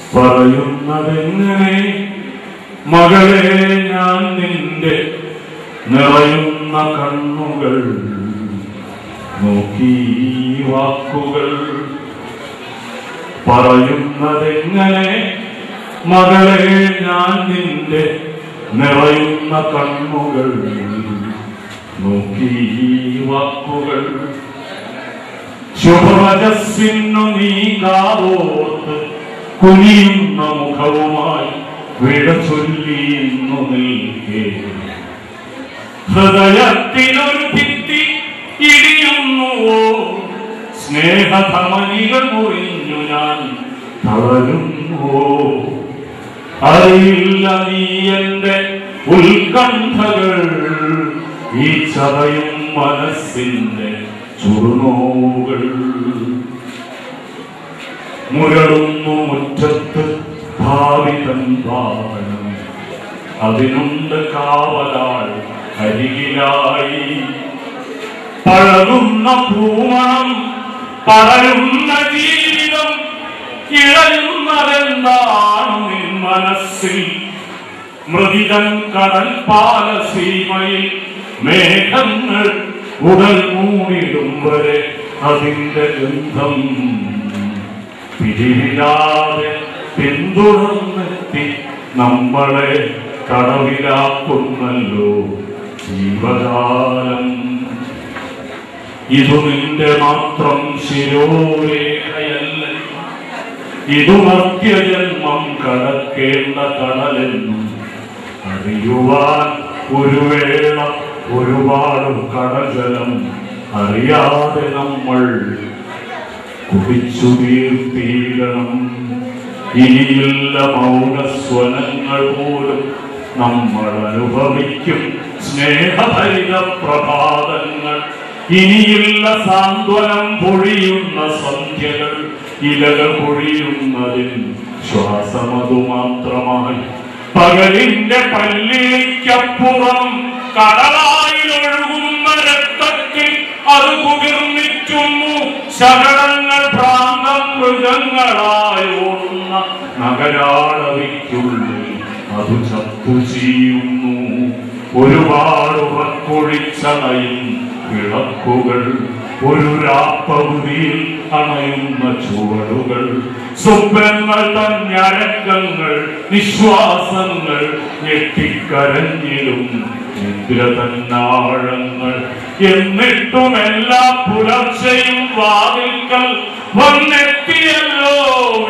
പറയുന്നതെങ്ങനെ മകളെ ഞാൻ നിന്റെ നിറയുന്ന കണ്ണുകൾ നോക്കി ഈ വാക്കുകൾ പറയുന്നതെങ്ങനെ മകളെ ഞാൻ നിന്റെ നിറയുന്ന കണ്ണുകൾ നോക്കി ഈ വാക്കുകൾ ശുഭരജസ്സിനു നീ കാതോർത്ത് കുനിയുന്ന മുഖവുമായി വിട ചൊല്ലി ഇന്നു നിൽക്കേ ഹൃദയത്തിനൊരു ഭിത്തി ഇടിയുന്നുവോ സ്നേഹധമനികൾ മുറിഞ്ഞു ഞാൻ തളരുന്നുവോ അറിയില്ല നീ എന്റെ ഉത്കണ്ഠകൾ ഈ ചതയും മനസ്സിന്റെ ചുറുനോവുകൾ മുരളുന്നു മുറ്റത്ത് ഭാവിതൻ വാഹനം അതിനുണ്ട് കാവലാൾ അരികിലായി പഴകുന്ന പൂമണം പടരുന്ന ജീവിതം ഇഴയുന്നതെന്താണ് നിൻ മനസ്സിൽ മൃതിതൻ കടൽ പാലസീമയിൽ മേഘങ്ങൾ ഉടൽ മൂടിടും വരെ അതിന്റെ ഗന്ധം പിരിവില്ലാതെ പിന്തുടർന്നെത്തി നമ്മളെ കടവിലാക്കുന്നല്ലോ ജീവകാലം ഇതു നിന്റെ മാത്രം ശിരോരേഖയല്ല ഇതു മധ്യജന്മം കടക്കേണ്ട കടലെന്നും അറിയുവാൻ ഒരു വേള ഒരുപാട് കടജലം അറിയാതെ നമ്മൾ കുടിച്ചു തീർത്തീരണം ഇനിയുള്ള മൗനസ്വനങ്ങൾ പോലും നമ്മൾ അനുഭവിക്കും സ്നേഹഭരിത പ്രഭാതങ്ങൾ ഇനിയുള്ള സാന്ത്വനം പൊഴിയുന്ന സന്ധ്യകൾ ഇലകൾ പൊഴിയുന്നതിൽ ശ്വാസമതു മാത്രമായി പകലിന്റെ പല്ലിക്കപ്പുറം കടലായിലൊഴുകുന്ന രക്തത്തിൽ അത് കുതിർന്നിറ്റുന്നു ശകടങ്ങൾ ഭ്രാന്തം മൃഗങ്ങളായി ഓടുന്ന നഗരാളവിക്കുള്ളിൽ അത് ചത്തു ചെയ്യുന്നു ഒരുപാട് ഉറക്കൊഴിച്ചണയും വിളക്കുകൾ ഒരു രാപ്പകുതിയിൽ അണയുന്ന ചുവടുകൾ സ്വപ്നങ്ങൾ തഞ്ഞരക്കങ്ങൾ നിശ്വാസങ്ങൾ ഞെട്ടിക്കരഞ്ഞിടും നിദ്ര തന്നാഴങ്ങൾ എന്നിട്ടും എല്ലാ പുലർച്ചയും വാതിൽക്കൽ വന്നെത്തിയല്ലോ